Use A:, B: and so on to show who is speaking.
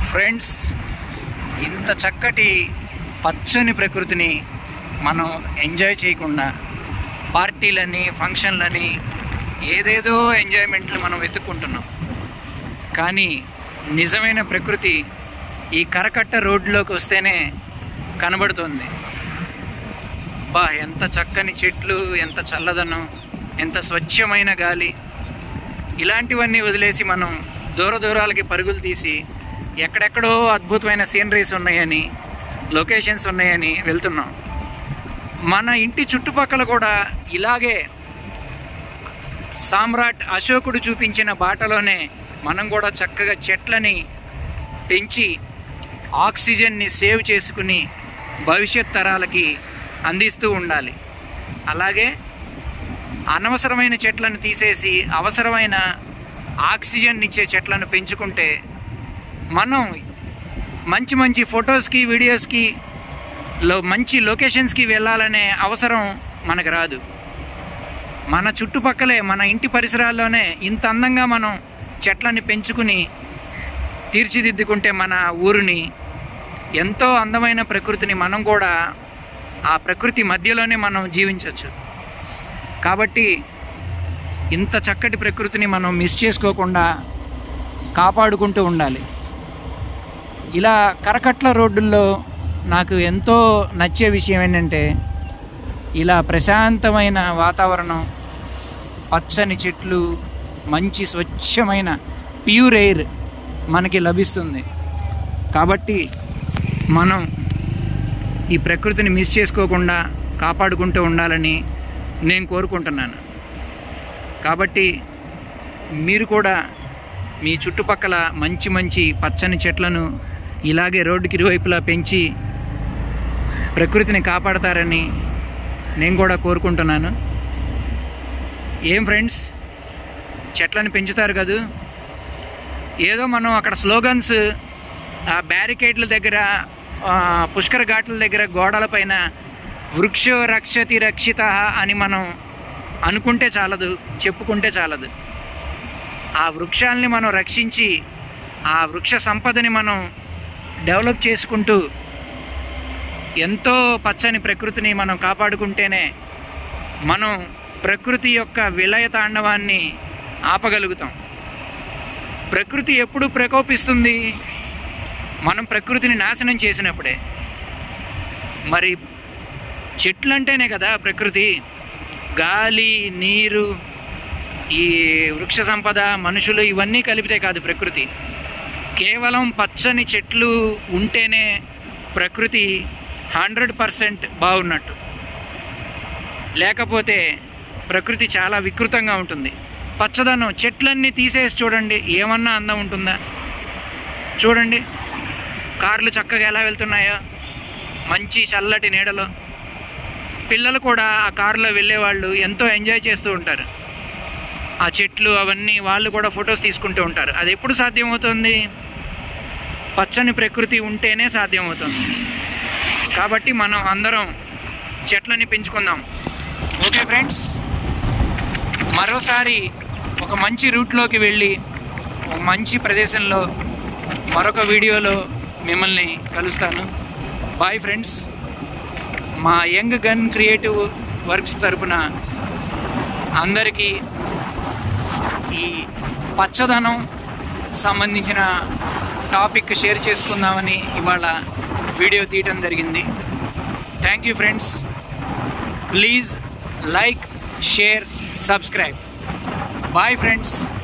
A: friends ఇంత చక్కటి పచ్చని ప్రకృతిని మనం ఎంజాయ్ చేయకుండా పార్టీలని ఫంక్షన్లని ఏదేదో ఎంజాయ్మెంట్లు మనం వెతుక్కుంటున్నాం కానీ నిజమైన ప్రకృతి ఈ కరకట్ట రోడ్లోకి వస్తేనే కనబడుతుంది బా ఎంత చక్కని చెట్లు ఎంత చల్లదనం ఎంత స్వచ్ఛమైన గాలి ఇలాంటివన్నీ వదిలేసి మనం దూర దూరాలకి పరుగులు తీసి ఎక్కడెక్కడో అద్భుతమైన సీనరీస్ ఉన్నాయని లొకేషన్స్ ఉన్నాయని వెళ్తున్నాం మన ఇంటి చుట్టుపక్కల కూడా ఇలాగే సామ్రాట్ అశోకుడు చూపించిన బాటలోనే మనం కూడా చక్కగా చెట్లని పెంచి ఆక్సిజన్ని సేవ్ చేసుకుని భవిష్యత్ తరాలకి అందిస్తూ ఉండాలి అలాగే అనవసరమైన చెట్లను తీసేసి అవసరమైన ఆక్సిజన్ ఇచ్చే చెట్లను పెంచుకుంటే మనం మంచి మంచి ఫొటోస్కి వీడియోస్కి లో మంచి లొకేషన్స్కి వెళ్ళాలనే అవసరం మనకు రాదు మన చుట్టుపక్కలే మన ఇంటి పరిసరాల్లోనే ఇంత అందంగా మనం చెట్లని పెంచుకుని తీర్చిదిద్దుకుంటే మన ఊరిని ఎంతో అందమైన ప్రకృతిని మనం కూడా ఆ ప్రకృతి మధ్యలోనే మనం జీవించవచ్చు కాబట్టి ఇంత చక్కటి ప్రకృతిని మనం మిస్ చేసుకోకుండా కాపాడుకుంటూ ఉండాలి ఇలా కరకట్ల రోడ్డుల్లో నాకు ఎంతో నచ్చే విషయం ఏంటంటే ఇలా ప్రశాంతమైన వాతావరణం పచ్చని చెట్లు మంచి స్వచ్ఛమైన ప్యూర్ ఎయిర్ మనకి లభిస్తుంది కాబట్టి మనం ఈ ప్రకృతిని మిస్ చేసుకోకుండా కాపాడుకుంటూ ఉండాలని నేను కోరుకుంటున్నాను కాబట్టి మీరు కూడా మీ చుట్టుపక్కల మంచి మంచి పచ్చని చెట్లను ఇలాగే రోడ్డుకి ఇరువైపులా పెంచి ప్రకృతిని కాపాడతారని నేను కూడా కోరుకుంటున్నాను ఏం ఫ్రెండ్స్ చెట్లను పెంచుతారు కదూ ఏదో మనం అక్కడ స్లోగన్స్ ఆ బ్యారికేడ్ల దగ్గర ఆ, పుష్కర ఘాట్ల దగ్గర గోడల పైన వృక్షో రక్షతి రక్షిత అని మనం అనుకుంటే చాలదు చెప్పుకుంటే చాలదు ఆ వృక్షాల్ని మనం రక్షించి ఆ వృక్ష సంపదని మనం డెవలప్ చేసుకుంటూ ఎంతో పచ్చని ప్రకృతిని మనం కాపాడుకుంటేనే మనం ప్రకృతి యొక్క విలయ తాండవాన్ని ఆపగలుగుతాం ప్రకృతి ఎప్పుడు ప్రకోపిస్తుంది మనం ప్రకృతిని నాశనం చేసినప్పుడే మరి చెట్లు అంటేనే కదా ప్రకృతి గాలి నీరు ఈ వృక్ష సంపద మనుషులు ఇవన్నీ కలిపితే కాదు ప్రకృతి కేవలం పచ్చని చెట్లు ఉంటేనే ప్రకృతి హండ్రెడ్ పర్సెంట్ బాగున్నట్టు లేకపోతే ప్రకృతి చాలా వికృతంగా ఉంటుంది పచ్చదనం చెట్లన్నీ తీసేసి చూడండి ఏమన్నా అందం ఉంటుందా చూడండి కార్లు చక్కగా ఎలా వెళ్తున్నాయో మంచి చల్లటి నీడలో పిల్లలు కూడా ఆ కారులో వెళ్ళేవాళ్ళు ఎంతో ఎంజాయ్ చేస్తూ ఉంటారు ఆ చెట్లు అవన్నీ వాళ్ళు కూడా ఫొటోస్ తీసుకుంటూ ఉంటారు అది ఎప్పుడు సాధ్యమవుతుంది పచ్చని ప్రకృతి ఉంటేనే సాధ్యమవుతుంది కాబట్టి మనం అందరం చెట్లని పెంచుకుందాం ఓకే ఫ్రెండ్స్ మరోసారి ఒక మంచి రూట్లోకి వెళ్ళి ఒక మంచి ప్రదేశంలో మరొక వీడియోలో మిమ్మల్ని కలుస్తాను బాయ్ ఫ్రెండ్స్ మా యంగ్ గన్ క్రియేటివ్ వర్క్స్ తరపున అందరికీ ఈ పచ్చదనం సంబంధించిన టాపిక్ షేర్ చేసుకుందామని ఇవాళ వీడియో తీయటం జరిగింది thank you friends please like share subscribe bye friends